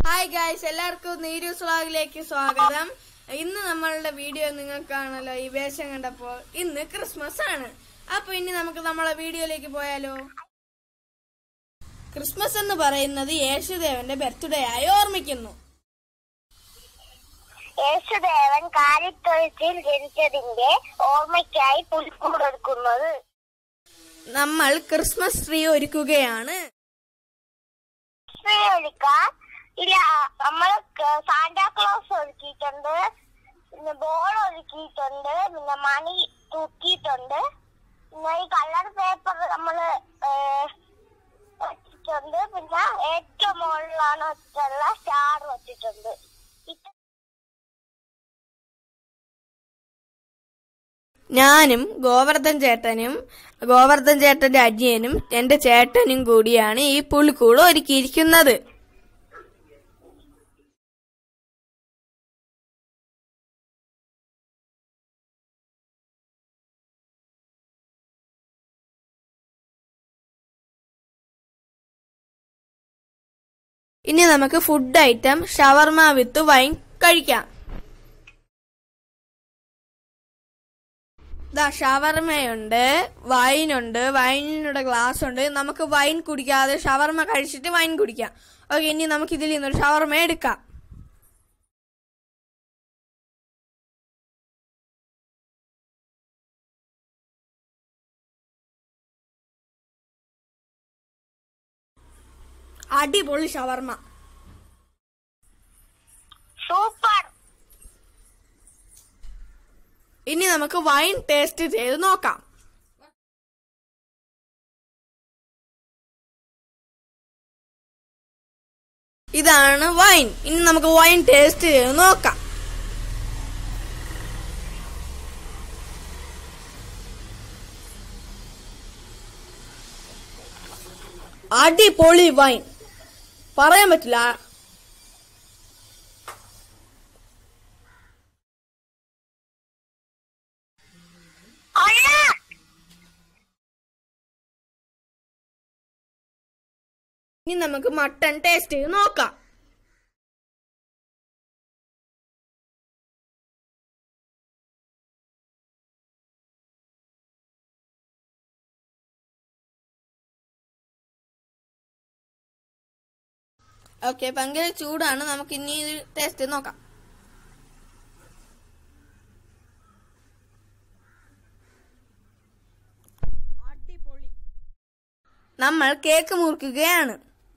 hi guys എല്ലാവർക്കും നീരൂസ് വ്ളോഗിലേക്ക് സ്വാഗതം ഇന്ന് നമ്മളുടെ വീഡിയോ നിങ്ങൾക്കാണല്ലോ ഈ വേഷം കണ്ടപ്പോൾ ഇന്ന് ക്രിസ്മസ് ആണ് അപ്പൊ ഇനി നമുക്ക് നമ്മളെ വീഡിയോയിലേക്ക് പോയാലോ ക്രിസ്മസ് എന്ന് പറയുന്നത് യേശുദേവന്റെ ബർത്ത്ഡേ ആയി ഓർമ്മിക്കുന്നു യേശുദേവൻ കാലിത്തൊഴുത്തിൽ ജനിച്ചതിന്റെ ഓർമ്മയ്ക്കായി പുൽക്കൂടൊരുക്കുന്നത് നമ്മൾ ക്രിസ്മസ് ട്രീ ഒരുക്കുകയാണ് ഒരുക്കാൻ ഇല്ല നമ്മൾ സാന്റാക്ലോസ് ഒരുക്കിയിട്ടുണ്ട് പിന്നെ ബോൾ ഒരുക്കിയിട്ടുണ്ട് പിന്നെ മണി തൂക്കിയിട്ടുണ്ട് പിന്നെ ഈ കളർ പേപ്പർ നമ്മള് വെച്ചിട്ടുണ്ട് പിന്നെ ഏറ്റവും മുകളിലാണ് വെച്ചിട്ടുള്ള സ്റ്റാർ വെച്ചിട്ടുണ്ട് ഇത് ഞാനും ഗോവർദ്ധൻ ചേട്ടനും ഗോവർദ്ധൻ ചേട്ടന്റെ അനിയനും എന്റെ ചേട്ടനും കൂടിയാണ് ഈ പുൽക്കൂട് ഒരുക്കിയിരിക്കുന്നത് ഇനി നമുക്ക് food item shawarma with wine കഴിക്കാം ദാ ഷവർമയുണ്ട് വൈനുണ്ട് വൈനിനുള്ള ഗ്ലാസ് ഉണ്ട് നമുക്ക് വൈൻ കുടിക്കാതെ ഷവർമ കഴിച്ചിട്ട് വൈൻ കുടിക്കാം ഓക്കെ ഇനി നമുക്ക് ഇതിൽ നിന്നൊരു ഷവർമ എടുക്കാം അടിപൊളി ഷവർമ സൂപ്പർ ഇനി നമുക്ക് വൈൻ ടേസ്റ്റ് ചെയ്ത് നോക്കാം ഇതാണ് വൈൻ ഇനി നമുക്ക് വൈൻ ടേസ്റ്റ് ചെയ്ത് നോക്കാം അടിപൊളി വൈൻ പറയാൻ പറ്റില്ല അല്ല ഇനി നമുക്ക് മട്ടൺ ടേസ്റ്റ് ചെയ്ത് നോക്കാം ഓക്കെ ഭയങ്കര ചൂടാണ് നമുക്ക് ഇനി ഇത് ടേസ്റ്റ് ചെയ്ത് നോക്കാം അടിപൊളി നമ്മൾ കേക്ക് മുറിക്കുകയാണ്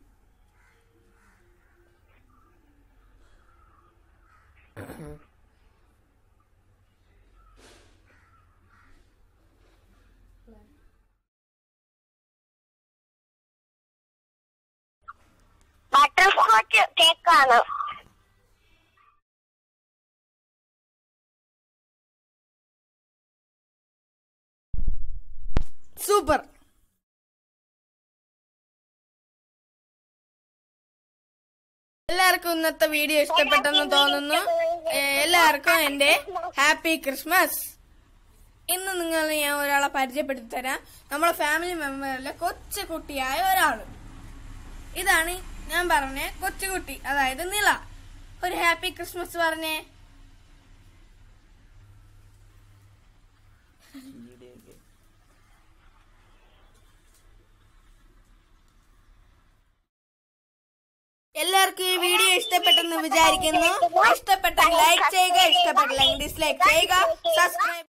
ബട്ടർ സ്കോച്ച് കേക്കാണ് സൂപ്പർ എല്ലാവർക്കും ഇന്നത്തെ വീഡിയോ ഇഷ്ടപ്പെട്ടെന്ന് തോന്നുന്നു ഏ, എല്ലാവർക്കും എന്റെ ഹാപ്പി ക്രിസ്മസ് ഇന്ന് നിങ്ങൾ ഞാൻ ഒരാളെ പരിചയപ്പെടുത്തി തരാം നമ്മളെ ഫാമിലി മെമ്പറിലെ കൊച്ചു കുട്ടിയായ ഒരാള് ഇതാണ് ഞാൻ പറഞ്ഞ കൊച്ചുകുട്ടി അതായത് നില ഒരു ഹാപ്പി ക്രിസ്മസ് പറഞ്ഞേ എല്ലാവർക്കും ഈ വീഡിയോ ഇഷ്ടപ്പെട്ടെന്ന് വിചാരിക്കുന്നു ഇഷ്ടപ്പെട്ടെങ്കിൽ ലൈക്ക് ചെയ്യുക ഇഷ്ടപ്പെട്ടില്ലെങ്കിൽ ഡിസ്ലൈക്ക് ചെയ്യുക സബ്സ്ക്രൈബ്